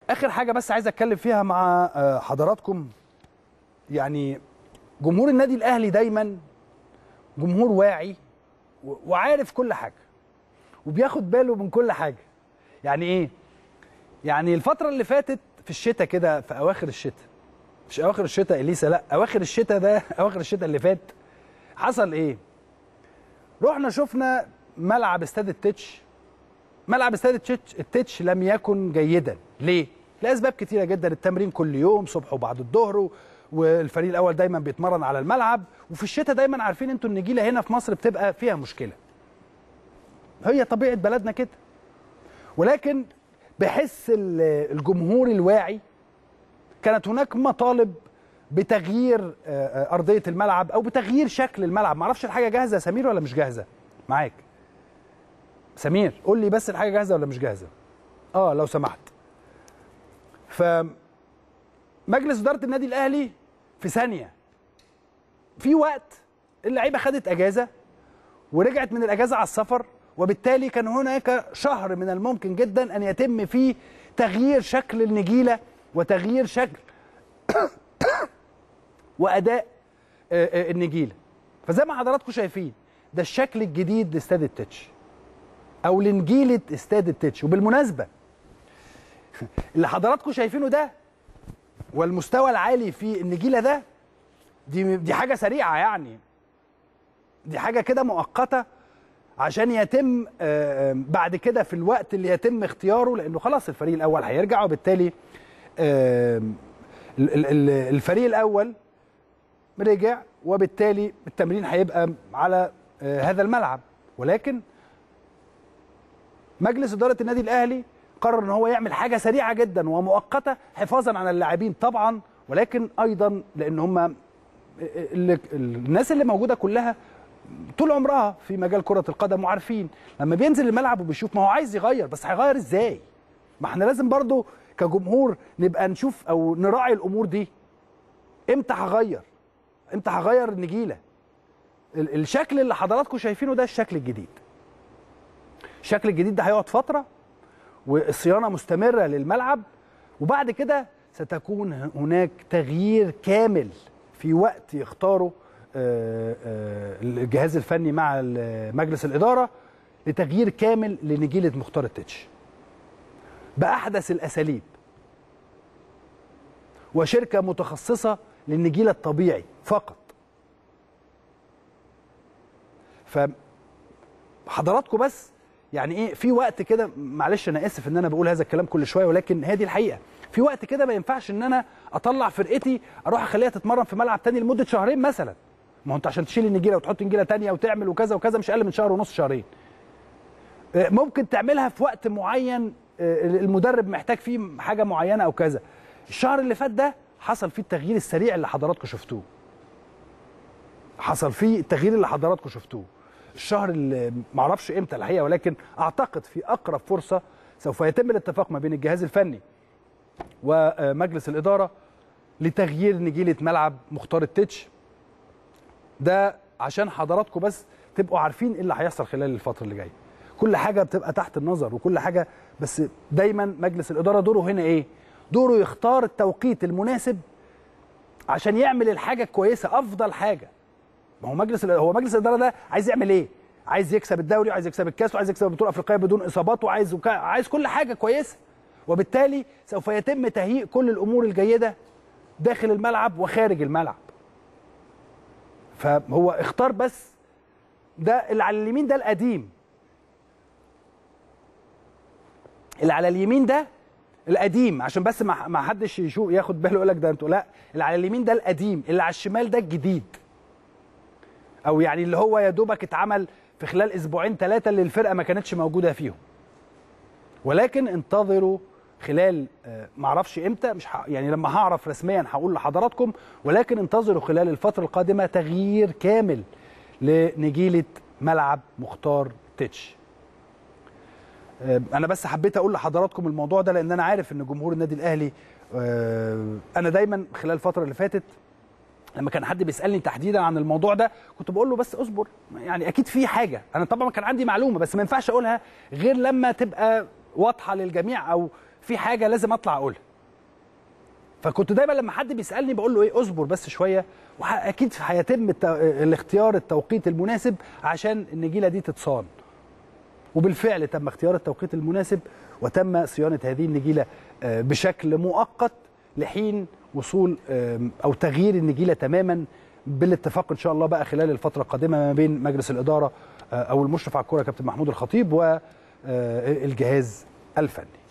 اخر حاجه بس عايز اتكلم فيها مع آه، حضراتكم يعني جمهور النادي الاهلي دايما جمهور واعي و- وعارف كل حاجه وبياخد باله من كل حاجه يعني ايه يعني الفتره اللي فاتت في الشتاء كده في اواخر الشتاء مش اواخر الشتاء اليسا لا اواخر الشتاء ده اواخر الشتاء اللي فات حصل ايه رحنا شفنا ملعب استاد التتش ملعب استاد التتش, التتش لم يكن جيدا ليه لاسباب كتيره جدا التمرين كل يوم صبح وبعد الظهر و- والفريق الاول دايما بيتمرن على الملعب وفي الشتاء دايما عارفين انتوا النجيله هنا في مصر بتبقى فيها مشكله هي طبيعه بلدنا كده ولكن بحس ال- الجمهور الواعي كانت هناك مطالب بتغيير آه، آه، ارضيه الملعب او بتغيير شكل الملعب معرفش الحاجه جاهزه يا سمير ولا مش جاهزه معاك سمير قول لي بس الحاجه جاهزه ولا مش جاهزه اه لو سمحت ف مجلس اداره النادي الاهلي في ثانيه في وقت اللعيبه خدت اجازه ورجعت من الاجازه على السفر وبالتالي كان هناك شهر من الممكن جدا ان يتم فيه تغيير شكل النجيله وتغيير شكل واداء آه، آه، النجيله فزي ما حضراتكم شايفين ده الشكل الجديد لاستاد التتش او لنجيله استاد التتش وبالمناسبه اللي حضراتكم شايفينه ده والمستوى العالي في النجيله ده دي دي حاجه سريعه يعني دي حاجه كده مؤقته عشان يتم آه، آه، بعد كده في الوقت اللي يتم اختياره لانه خلاص الفريق الاول هيرجع وبالتالي آه، ال- ال- ال- الفريق الاول رجع وبالتالي التمرين هيبقى على آه، هذا الملعب ولكن مجلس اداره النادي الاهلي قرر ان هو يعمل حاجه سريعه جدا ومؤقته حفاظا على اللاعبين طبعا ولكن ايضا لان هم اللي الناس اللي موجوده كلها طول عمرها في مجال كره القدم وعارفين لما بينزل الملعب وبيشوف ما هو عايز يغير بس هيغير ازاي ما احنا لازم برضو كجمهور نبقى نشوف او نراعي الامور دي امتى هغير امتى هغير النجيله ال- الشكل اللي حضراتكم شايفينه ده الشكل الجديد الشكل الجديد ده هيقعد فتره والصيانه مستمره للملعب وبعد كده ستكون هناك تغيير كامل في وقت يختاره آه، آه، الجهاز الفني مع ال- مجلس الاداره لتغيير كامل لنجيله مختار التتش باحدث الاساليب وشركه متخصصه للنجيله الطبيعي فقط فحضراتكم بس يعني ايه في وقت كده معلش انا اسف ان انا بقول هذا الكلام كل شويه ولكن هذه الحقيقه في وقت كده ما ينفعش ان انا اطلع فرقتي اروح اخليها تتمرن في ملعب تاني لمده شهرين مثلا ما هو انت عشان تشيل النجيله وتحط نجيله تانية وتعمل وكذا وكذا مش اقل من شهر ونص شهرين آه، ممكن تعملها في وقت معين آه، المدرب محتاج فيه حاجه معينه او كذا الشهر اللي فات ده حصل فيه التغيير السريع اللي حضراتكم شفتوه حصل فيه التغيير اللي حضراتكم شفتوه الشهر اللي معرفش امتى الحقيقه ولكن اعتقد في اقرب فرصه سوف يتم الاتفاق ما بين الجهاز الفني ومجلس الاداره لتغيير نجيله ملعب مختار التتش ده عشان حضراتكم بس تبقوا عارفين ايه اللي هيحصل خلال الفتره اللي جايه كل حاجه بتبقى تحت النظر وكل حاجه بس دايما مجلس الاداره دوره هنا ايه دوره يختار التوقيت المناسب عشان يعمل الحاجه الكويسه افضل حاجه ما هو مجلس هو مجلس الاداره ده عايز يعمل ايه عايز يكسب الدوري وعايز يكسب الكاس وعايز يكسب البطوله الافريقيه بدون اصابات وعايز وكا... عايز كل حاجه كويسه وبالتالي سوف يتم تهيئ كل الامور الجيده داخل الملعب وخارج الملعب فهو اختار بس ده اللي على اليمين ده القديم اللي على اليمين ده القديم عشان بس ما ما حدش يشوف ياخد باله يقول لك ده انتوا لا اللي على اليمين ده القديم اللي على الشمال ده الجديد او يعني اللي هو يا دوبك اتعمل في خلال اسبوعين ثلاثه اللي الفرقه ما كانتش موجوده فيهم ولكن انتظروا خلال آه، معرفش امتى مش ح... يعني لما هعرف رسميا هقول لحضراتكم ولكن انتظروا خلال الفتره القادمه تغيير كامل لنجيله ملعب مختار تتش آه، انا بس حبيت اقول لحضراتكم الموضوع ده لان انا عارف ان جمهور النادي الاهلي آه، انا دايما خلال الفتره اللي فاتت لما كان حد بيسالني تحديدا عن الموضوع ده كنت بقول له بس اصبر يعني اكيد في حاجه انا طبعا كان عندي معلومه بس ما ينفعش اقولها غير لما تبقى واضحه للجميع او في حاجه لازم اطلع اقولها فكنت دايما لما حد بيسالني بقول له ايه اصبر بس شويه واكيد هيتم الت- الاختيار التوقيت المناسب عشان النجيله دي تتصان وبالفعل تم اختيار التوقيت المناسب وتم صيانه هذه النجيله آه، بشكل مؤقت لحين وصول آم، او تغيير النجيله تماما بالاتفاق ان شاء الله بقى خلال الفتره القادمه ما بين مجلس الاداره آه، او المشرف على الكوره كابتن محمود الخطيب والجهاز الفني